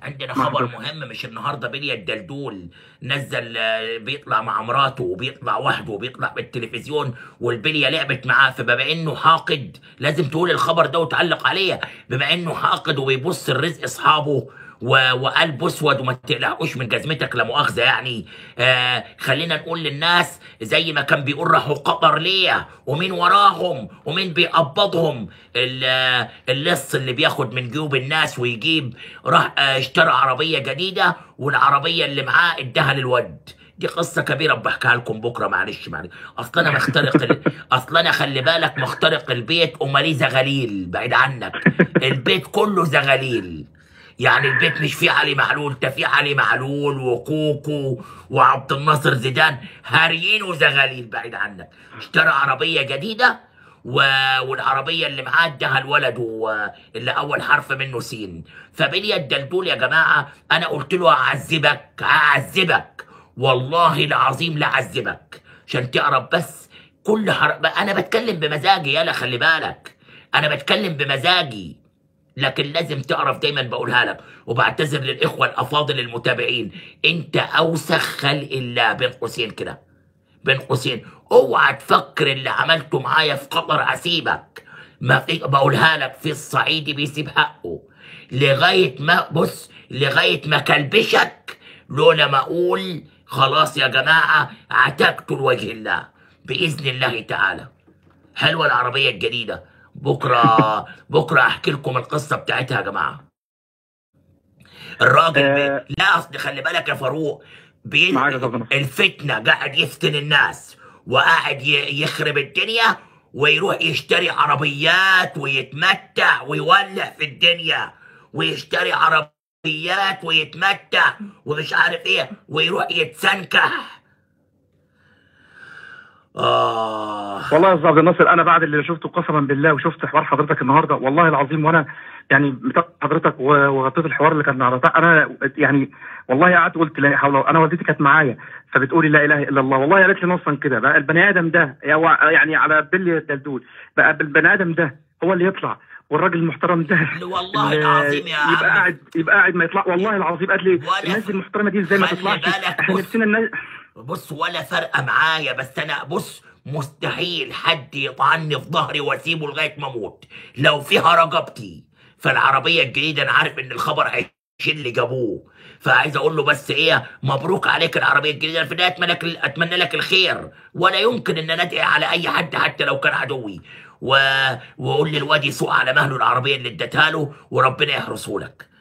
عندنا خبر محظوظ مهم مش النهارده بليا الدلدول نزل آه، بيطلع مع مراته وبيطلع وحده وبيطلع بالتلفزيون والبلية لعبت معاه فبما انه حاقد لازم تقول الخبر ده وتعلق عليه بما انه حاقد وبيبص الرزق اصحابه و- وقلب اسود وما تقلقوش من جزمتك لا مؤاخذه يعني آه خلينا نقول للناس زي ما كان بيقول راحوا قطر ليه ومين وراهم ومين بيقبضهم ال- آه، اللص اللي بياخد من جيوب الناس ويجيب راح آه، اشترى عربيه جديده والعربيه اللي معاه اداها للود دي قصه كبيره بحكيها لكم بكره معلش معلش اصل انا مخترق ال... اصل انا خلي بالك مخترق البيت وماليه زغاليل بعيد عنك البيت كله زغاليل يعني البيت مش فيه علي معلول ده فيه علي معلول وكوكو وعبد الناصر زيدان هاريين وزغاليل بعيد عنك اشترى عربيه جديده و... والعربيه اللي معاه اداها الولد و... اللي اول حرف منه سين فبليا الدلدول يا جماعه انا قلت له اعذبك اعذبك والله العظيم لا اعذبك عشان تعرف بس كل حر... انا بتكلم بمزاجي يالا خلي بالك انا بتكلم بمزاجي لكن لازم تعرف دايما بقولها لك وبعتذر للاخوه الافاضل المتابعين انت اوسخ خلق الله بين قوسين كده بين قوسين اوعى تفكر اللي عملته معايا في قطر اسيبك ما في بقولها لك في الصعيدي بيسيب حقه لغايه ما بص لغايه ما كلبشك لولا ما اقول خلاص يا جماعه عتقت لوجه الله باذن الله تعالى حلوه العربيه الجديده بكره بكره احكي لكم القصه بتاعتها يا جماعه الراجل بي... آه لا اصل خلي بالك يا فاروق بي... معاك يا استاذ نصر الفتنه قاعد يفتن الناس وقاعد ي... يخرب الدنيا ويروح يشتري عربيات ويتمتع ويولع في الدنيا ويشتري عربيات ويتمتع ومش عارف ايه ويروح يتسنكح آه والله يا استاذ عبد الناصر انا بعد اللي شفته قسما بالله وشفت حوار حضرتك النهارده والله العظيم وانا يعني متابع حضرتك و- وغطيت الحوار اللي كان على انا يعني والله قعدت قلت لا حول ولا- انا والدتي كانت معايا فبتقولي لا اله الا الله والله قالت لي نصا كده بقى البني ادم ده يعني على بلي الدلدول بقى البني ادم ده هو اللي يطلع والراجل المحترم ده والله اللي العظيم يا يبقى عم قاعد يبقى قاعد ما يطلع والله العظيم قالت لي ولا الناس ف... المحترمه دي ازاي ما خلي تطلعش بالك احنا بص نفسنا الناس بص ولا فرقه معايا بس انا بص مستحيل حد يطعني في ظهري واسيبه لغايه ما اموت لو فيها رقبتي فالعربيه الجديده انا عارف ان الخبر هيشيل اللي جابوه فعايز اقول له بس ايه مبروك عليك العربيه الجديده أنا في النهايه اتمنى لك اتمنى لك الخير ولا يمكن ان انا ادعي على اي حد حتى لو كان عدوي و... واقول للواد يسوق على مهله العربيه اللي اديتها له وربنا يحرسه لك